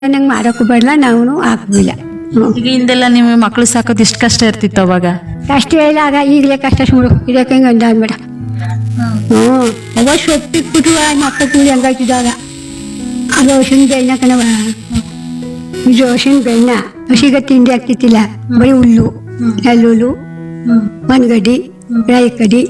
ನಂಗೆ ಮಾಡೋಕ್ಕೂ ಬರಲ್ಲ ನಾವು ಹಾಕುವಿಲ್ಲ ಹ್ಞೂ ಈಗ ಹಿಂದೆಲ್ಲ ನಿಮಗೆ ಮಕ್ಕಳು ಸಾಕೋದು ಎಷ್ಟು ಕಷ್ಟ ಇರ್ತಿತ್ತು ಅವಾಗ ಕಷ್ಟ ಇಲ್ಲ ಆಗ ಈಗಲೇ ಕಷ್ಟ ಸುಡು ಇದಕ್ಕೆ ಹಿಂಗೆ ಅಂದ ಅಂದ್ಬೇಡ ಹ್ಞೂ ಅವಾಗ ಸೊಪ್ಪಿಟ್ಬಿಟ್ಟು ಮಕ್ಕಳು ಕೂಲಿ ಹಂಗಾಯ್ತಿದ್ದಾಗ ಅದು ಹಸಿನ ಬೆಣ್ಣ ಕಣವ ಇದು ಹಸಿನ ಬೆಣ್ಣ ಹಸಿಗೆ ತಿಂಡಿ ಆಗ್ತಿತ್ತಿಲ್ಲ ಬರೀ ಹುಲ್ಲು ನೆಲ್ಲುಲ್ಲು ಮನ್ಗಡ್ಡಿ ರಾಯಿ ಕಡಿ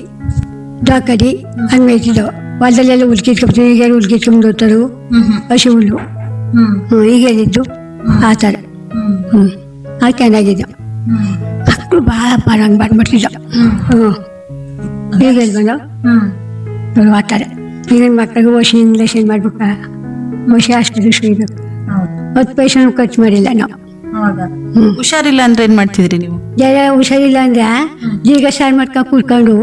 ದಾಕಡಿ ಹಂಗೆ ಮೇಯ್ತಿದ್ದವು ಹೊಲದಲ್ಲೆಲ್ಲ ಹುಲ್ಕಿಟ್ಕೊಂಡ್ಬಿಟ್ಟು ಈಗ ಹುಲ್ಕಿಟ್ಕೊಂಡು ಹೋಗ್ತಾರು ಹಸಿ ಹುಲ್ಲು ಹ್ಞೂ ಈಗ ಹೇಳಿದ್ದು ಆ ಥರ ಹ್ಞೂ ಅದು ಚೆನ್ನಾಗಿದ್ದು ಮಕ್ಕಳು ಭಾಳ ಪರಂಗ್ ಬಂದ್ಬಿಡ್ತಿದ್ದ ಹ್ಞೂ ಈಗ ಬಂದು ನೋಡು ಆ ಥರ ಈಗಿನ ಮಕ್ಕಳಿಗೆ ವಶಿ ಇಂಗ್ಲೀಷನ್ ಮಾಡ್ಬೇಕಾ ವಶಿ ಆಸ್ಪತ್ರೆ ಸುಯ್ಬೇಕು ಹತ್ತು ಪೈಸೆನೂ ಖರ್ಚು ಮಾಡಿಲ್ಲ ನಾವು ಹ್ಞೂ ಹುಷಾರಿಲ್ಲ ಅಂದ್ರೆ ಏನ್ ಮಾಡ್ತಿದ್ರಿ ನೀವು ಜರ ಹುಷಾರಿಲ್ಲ ಅಂದ್ರೆ ಜೀಗ ಸಾರು ಮಾಡ್ಕೊಂಡು ಕುಡ್ಕೊಂಡು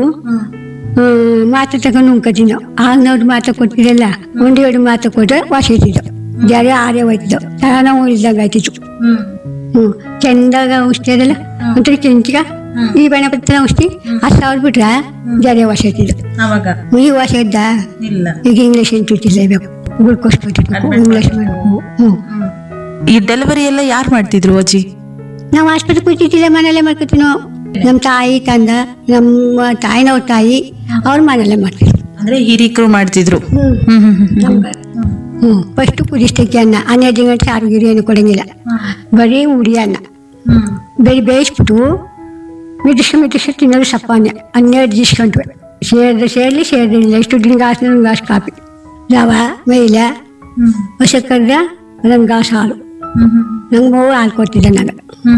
ಹ್ಮ್, ಮಾತು ತಗೊಂಡು ಉಣ್ಕೊತೀವಿ ನಾವು ಆಗ ನಾವು ಮಾತು ಕೊಟ್ಟಿರಲ್ಲ ಒಂದು ಎರಡು ಮಾತು ಕೊಟ್ಟರೆ ವಾಸಿ ಇರ್ತಿದ್ದವು ಜರ ಆರೇ ಹೋಯ್ತಿದ್ದವು ತರ ನಾವು ಇಲ್ದಂಗೆ ಆಯ್ತಿತ್ತು ಹ್ಞೂ ಚೆಂದಾಗ ಔಷಧಿ ಅದಲ್ಲ ಒಂಥರ ಕೆಂಚಿಗ ಈ ಬಣ್ಣ ಪತ್ರ ಔಷಧಿ ಆ ಸಾವಿರ ಬಿಟ್ರೆ ಜರೆ ವಾಸ ಇರ್ತಿದ್ದು ಅವಾಗ ಈಗ ವಾಸ ಇದ್ದ ಇಲ್ಲ ಈಗ ಇಂಗ್ಲೀಷ್ ಚುಚ್ಚಿಲೇಬೇಕು ಗ್ಲುಕೋಸ್ ಕೊಟ್ಟಿರ್ಬೇಕು ಇಂಗ್ಲೀಷ್ ಮಾಡಬೇಕು ಹ್ಞೂ ಈ ಡೆಲಿವರಿ ಎಲ್ಲ ಯಾರು ಮಾಡ್ತಿದ್ರು ಅಜ್ಜಿ ನಾವು ಆಸ್ಪತ್ರೆ ಕೂತಿದ್ದಿಲ್ಲ ಮನೆಯಲ್ಲೇ ಮಾಡ್ಕೊತೀವಿ ನಾವು ನಮ್ಮ ತಾಯಿ ತಂದ ನಮ್ಮ ತಾಯಿನವ್ರ ತಾಯಿ ಅವ್ರ ಮನೆಯಲ್ಲೇ ಮಾಡ್ತಿದ್ರು ಅಂದ್ರೆ ಹಿರಿಕರು ಮಾಡ್ತಿದ್ರು ಹ್ಞೂ ಹ್ಮ್ ಹ್ಮ್ ಹ್ಮ್ ಹ್ಮ್. ಹ್ಞೂ ಫಸ್ಟು ಕುದಿಸ್ತೈತಿ ಅನ್ನ ಹನ್ನೆರಡು ದಿನ ಸಾರು ಗಿರಿ ಏನು ಕೊಡಂಗಿಲ್ಲ ಬರೀ ಉಡಿ ಅನ್ನ ಬೇರೆ ಬೇಯಿಸ್ಬಿಟ್ಟು ಮಿದಿಸ್ಕ ಮಿದಿಸ್ಕ ತಿನ್ನೋದು ಸಪ್ಪ ಅನ್ನ ಹನ್ನೆರಡು ದಿಸ್ಕೊಂಡ್ವಿ ಸೇರಿದ್ರೆ ಸೇರಲಿ ಸೇರಿಲ್ಲ ಇಷ್ಟು ದಿನ ಗಾಸ್ ಒಂದು ಗಾಸ್ ಕಾಫಿ ರವೆ ಮೈಲ ಹೊಸ ಕರ್ದ ಒಂದು ಗಾಸ್ ಹಾಲು ನಂಗೆ ಮೂರು ಹಾಲು ಕೊಡ್ತಿದ್ದೆ ನನಗೆ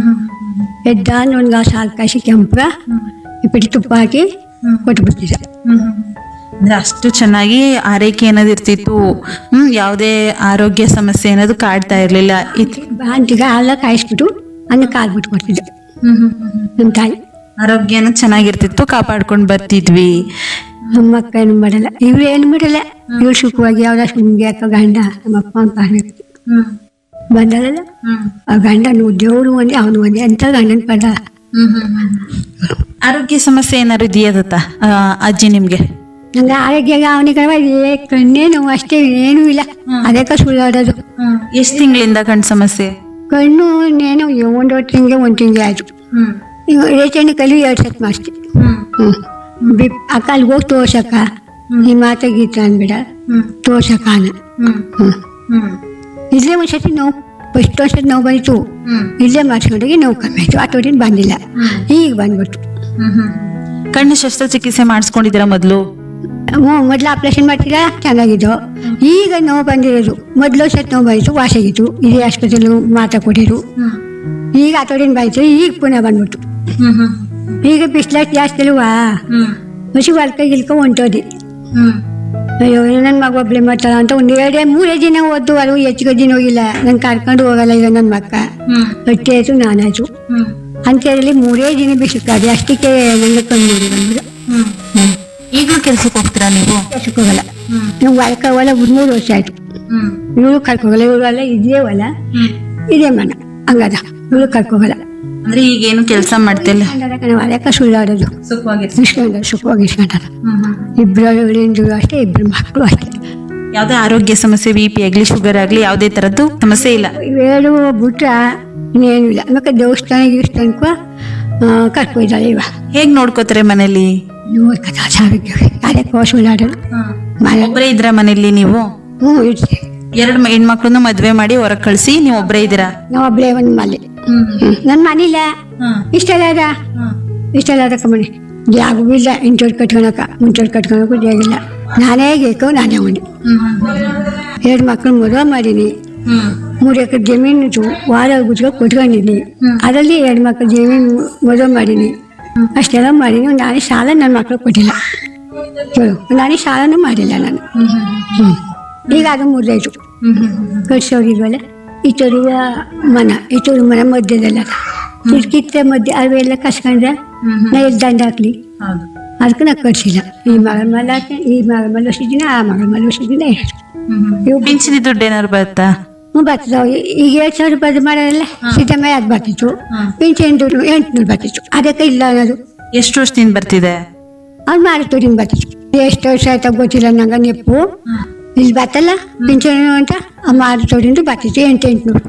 ಎದ್ದ ಒಂದು ಗಾಸ್ ಹಾಲು ಕಾಯಿಸಿ ಕೆಂಪಗ ಇಪ್ಪಟ್ಟು ತುಪ್ಪ ಹಾಕಿ ಕೊಟ್ಬಿಡ್ತಿದ್ದೆ ಅಂದ್ರೆ ಅಷ್ಟು ಚೆನ್ನಾಗಿ ಆರೈಕೆ ಅನ್ನೋದು ಇರ್ತಿತ್ತು ಹ್ಮ್ ಯಾವುದೇ ಆರೋಗ್ಯ ಸಮಸ್ಯೆ ಅನ್ನೋದು ಕಾಡ್ತಾ ಇರ್ಲಿಲ್ಲ ಇತ್- ಬಾಂತಿಗೆ ಹಾಲ ಕಾಯಿಸ್ಬಿಟ್ಟು ಅನ್ನ ಕಾಲು ಬಿಟ್ಟು ಕೊಡ್ತಿದ್ದೆ ನಮ್ಮ ತಾಯಿ ಆರೋಗ್ಯನ ಚೆನ್ನಾಗಿರ್ತಿತ್ತು ಕಾಪಾಡ್ಕೊಂಡು ಬರ್ತಿದ್ವಿ ನಮ್ಮ ಅಕ್ಕ ಏನು ಮಾಡಲ್ಲ ಇವ್ರು ಏನು ಮಾಡಲ್ಲ ಇವ್ರು ಸುಖವಾಗಿ ಯಾವ್ದ ಸುಮ್ಗೆ ಅಕ್ಕ ಗಂಡ ನಮ್ಮ ಅಪ್ಪ ಅಂತ ಕಾಣಕತ್ತಿ ಬಂದಳಲ್ಲ ಆ ಗಂಡ ನೀವು ದೇವ್ರು ಒಂದೇ ಅವನು ಒಂದೇ ಅಂತ ಗಂಡನ ಪದ ಆರೋಗ್ಯ ಸಮಸ್ಯೆ ಏನಾದ್ರು ಇದೆಯಾ ದತ್ತ? ಆ, ಅಜ್ಜಿ ನಿಮ್ಗೆ ನಂಗೆ ಆರೋಗ್ಯ ಅವನಿಗೆ ಏ ಕಣ್ಣೇ ನೋವು ಅಷ್ಟೇ ಏನೂ ಇಲ್ಲ ಅದಕ್ಕೆ ಸುಳ್ಳಾಡೋದು ಎಷ್ಟು ತಿಂಗಳಿಂದ ಕಣ್ ಸಮಸ್ಯೆ ಕಣ್ಣು ಇನ್ನೇನು ಒಂದು ತಿಂಗೆ ಒಂದು ತಿಂಗೆ ಆಯಿತು ಈಗ ರೇಚಣ್ಣಿ ಕಲಿ ಎರಡು ಸತ್ ಮಾಡಿಸ್ತಿ ಹ್ಞೂ ಬಿ ಅಕ್ಕ ಅಲ್ಲಿಗೆ ಹೋಗಿ ತೋರ್ಸಕ್ಕ ಈ ಮಾತ ಗೀತ ಅನ್ಬೇಡ ತೋರ್ಸಕ್ಕ ಅನ್ನ ಹ್ಞೂ ಇಲ್ಲೇ ಒಂದ್ಸತಿ ನೋವು ಫಸ್ಟ್ ಒಂದ್ಸತಿ ನೋವು ಬಂದಿತ್ತು ಇಲ್ಲೇ ಮಾಡಿಸ್ಕೊಂಡೋಗಿ ನೋವು ಕಮ್ಮಿ ಆಯಿತು ಆಟೋಡಿನ ಬಂದಿಲ್ಲ ಈಗ ಬಂದ್ಬಿಟ್ಟು ಕಣ್ಣು ಶಸ್ತ್ರಚಿಕಿತ್ಸೆ ಮಾಡಿಸ್ಕೊಂಡಿದ್ದೀರಾ ಮೊದಲು ಹ್ಞೂ ಮೊದಲು ಆಪ್ರೇಷನ್ ಮಾಡ್ತಿಲ್ಲ ಚೆನ್ನಾಗಿದ್ದು ಈಗ ನೋವು ಬಂದಿರೋದು ಮೊದಲು ಸತಿ ನೋವು ಬಂದಿತ್ತು ವಾಸಾಗಿತ್ತು ಇದೇ ಆಸ್ಪತ್ರೆಲಿ ಮಾತಾ ಕೊಟ್ಟಿರು ಈಗ ಆಟೋಡಿನ ಬಂದಿತ್ತು ಈಗ ಪುನಃ ಬಂದ್ಬಿಟ್ಟು ಈಗ ಬಿಸ್ಲಾಟ್ ಜಾಸ್ತಿ ಅಲ್ವಾ ಹಸಿ ಹೊಲ್ಕ ಗಿಲ್ಕ ಹೊಂಟೋದಿ ಅಯ್ಯೋ ನನ್ನ ಮಗ ಒಬ್ಳೆ ಮಾಡ್ತಾಳ ಅಂತ ಒಂದು ಎರಡೇ ಮೂರೇ ದಿನ ಓದ್ದು ಅದು ಹೆಚ್ಚಿಗೆ ದಿನ ಹೋಗಿಲ್ಲ ನಾನು ಕರ್ಕೊಂಡು ಹೋಗಲ್ಲ ಈಗ ನನ್ನ ಮಕ್ಕ ಹೊಟ್ಟೆ ಆಯ್ತು ನಾನಾಯ್ತು ಅಂತೇಳಿ ಮೂರೇ ದಿನ ಬಿಸಿಕಾದೆ ಅಷ್ಟಕ್ಕೆ ನನಗೆ ಕಣ್ಣು ನೋಡಿ ಬಂದ್ಬಿಡು ಈಗಲೂ ಕೆಲ್ಸಕ್ಕೆ ಹೋಗ್ತೀರಾ ನೀವು ಕೆಲ್ಸಕ್ಕೆ ಹೋಗಲ್ಲ ನಾವು ಹೊಲಕ್ಕೆ ಹೋಗಲ್ಲ ಮೂರು ವರ್ಷ ಆಯ್ತು ಇವಳು ಕರ್ಕೋಗಲ್ಲ ಇವಳು ಅಲ್ಲ ಇದೇ ಹೊಲ ಇದೇ ಮನ ಹಂಗದ ಇವಳು ಕರ್ಕೋಗಲ್ಲ ಅಂದ್ರೆ ಈಗೇನು ಕೆಲಸ ಮಾಡ್ತಿಲ್ಲ ನಾವು ಹೊಲಕ್ಕೆ ಸುಳ್ಳಾಡೋದು ಸುಖವಾಗಿರ್ತೀವಿ ಇಸ್ಕೊಂಡ ಸುಖವಾಗಿ ಇಸ್ಕೊಂಡಾರ ಇಬ್ಬರು ಹಿಂದೂ ಅಷ್ಟೇ ಇಬ್ಬರು ಮಕ್ಕಳು ಅಷ್ಟೇ ಯಾವುದೇ ಆರೋಗ್ಯ ಸಮಸ್ಯೆ ಬಿ ಪಿ ಆಗಲಿ ಶುಗರ್ ಆಗಲಿ ಯಾವುದೇ ತರದ್ದು ಸಮಸ್ಯೆ ಇಲ್ಲ ಇವೇಳು ಬಿಟ್ರ ಇನ್ನೇನು ಇಲ್ಲ ಆಮೇಲೆ ದೇವಸ್ಥಾನ ದೇವಸ್ಥಾನಕ್ಕೂ ಕರ್ಕೊಯ್ದಾಳೆ ಇವ ಹೇಗ್ ನೋಡ್ಕೋತಾರೆ ಮನೇಲಿ ನೋಡ್ಕದ ಆರೋಗ್ಯ ಅದೇ ಕೋಶ ಸುಳ್ಳಾಡೋದು ಮನೆ ಒಬ್ಬರೇ ಇದ್ರ ಮನೇಲಿ ನೀವು ಹ್ಞೂ ಇಡ್ತೀವಿ ಎರಡು ಹೆಣ್ಮಕ್ಳನ್ನ ಮದ್ವೆ ಮಾಡಿ ಹೊರಗ್ ಕಳ್ಸಿ ನೀವು ಒಬ್ಬರೇ ಇದ್ದೀರಾ ನಾವು ಒಬ್ಬಳೇ ಒಂದು ಮನೆ ನನ್ನ ಮನಿಲ್ಲ ಇಷ್ಟೆಲ್ಲ ಅದ ಇಷ್ಟೆಲ್ಲ ಅದಕ್ಕೆ ಮನೆ ಜಾಗವೂ ಇಲ್ಲ ಇಂಟೋರ್ ಕಟ್ಕೊಳಕ ಮುಂಚೋರ್ ಕಟ್ಕೊಳಕ್ಕೂ ಜಾಗಿಲ್ಲ ನಾನೇ ಬೇಕು ನಾನೇ ಉಂಡು ಎರಡು ಮಕ್ಕಳು ಮದುವೆ ಮಾಡೀನಿ ಮೂರು ಎಕರೆ ಜಮೀನು ಇತ್ತು ವಾರ ಗುಟ್ಕೊಂಡು ಕೊಟ್ಕೊಂಡಿನಿ ಅದರಲ್ಲಿ ಎರಡು ಮಕ್ಕಳು ಜಮೀನು ಮದುವೆ ಮಾಡೀನಿ ಅಷ್ಟೆಲ್ಲ ಮಾಡೀನಿ ನಾನೇ ಸಾಲ ನನ್ನ ಮಕ್ಕಳು ಕೊಟ್ಟಿಲ್ಲ ಹೇಳು ನಾನೇ ಸಾಲನೂ ಮಾಡಿಲ್ಲ ನಾನು ಹ್ಮ್. ಈಗ ಅದು ಮುರಿದಾಯ್ತು ಕಟ್ಸೋರಿಲ್ವಲ್ಲ ಇಟ್ಟೋರಿಗ ಮನ ಇಟ್ಟೋರಿ ಮನ ಮಧ್ಯದಲ್ಲ ಕಿತ್ತ ಮಧ್ಯ ಅವೆಲ್ಲ ಕಸ್ಕೊಂಡ್ರೆ ನಾ ಎಲ್ಲಿ ದಂಡ ಹಾಕ್ಲಿ ಅದಕ್ಕೆ ನಾ ಕಟ್ಸಿಲ್ಲ ಈ ಮಗಳ ಮೇಲೆ ಹಾಕ್ತೆ, ಈ ಮಗಳ ಮೇಲೆ ಹೊಸಿದಿನ ಆ ಮಗಳ ಮೇಲೆ ಹೊಸಿದಿನ ಇವು ಪಿಂಚಣಿ ದುಡ್ಡು ಏನಾದ್ರು ಬರುತ್ತಾ ಹ್ಞೂ ಬರ್ತಿದ್ದಾವೆ ಈಗ ಎರಡು ಸಾವಿರ ರೂಪಾಯಿ ಮಾಡೋಲ್ಲ ಸಿದ್ದಮ್ಮ ಅದು ಬರ್ತಿತ್ತು ಪಿಂಚಣಿ ದುಡ್ಡು ಎಂಟುನೂರು ಬರ್ತಿತ್ತು ಅದಕ್ಕೆ ಇಲ್ಲ ಅನ್ನೋದು ಎಷ್ಟು ವರ್ಷದಿಂದ ಬರ್ತಿದೆ ಅವ್ನು ಮಾರುತ್ತೂರಿಂದ ಬರ್ತಿತ್ತು ಎಷ್ಟು ವರ್ಷ ಆಯ್ತಾ ಗೊತ್ತಿಲ್ಲ ನಂಗೆ ನೆಪ್ಪು ಇಲ್ಲಿ ಬತ್ತಲ್ಲ ಪಿಂಚಣಿ ಅಂತ ಮಾರು ತೋಡಿಂದು ಬರ್ತೈತಿ ಎಂಟು ಎಂಟುನೂರು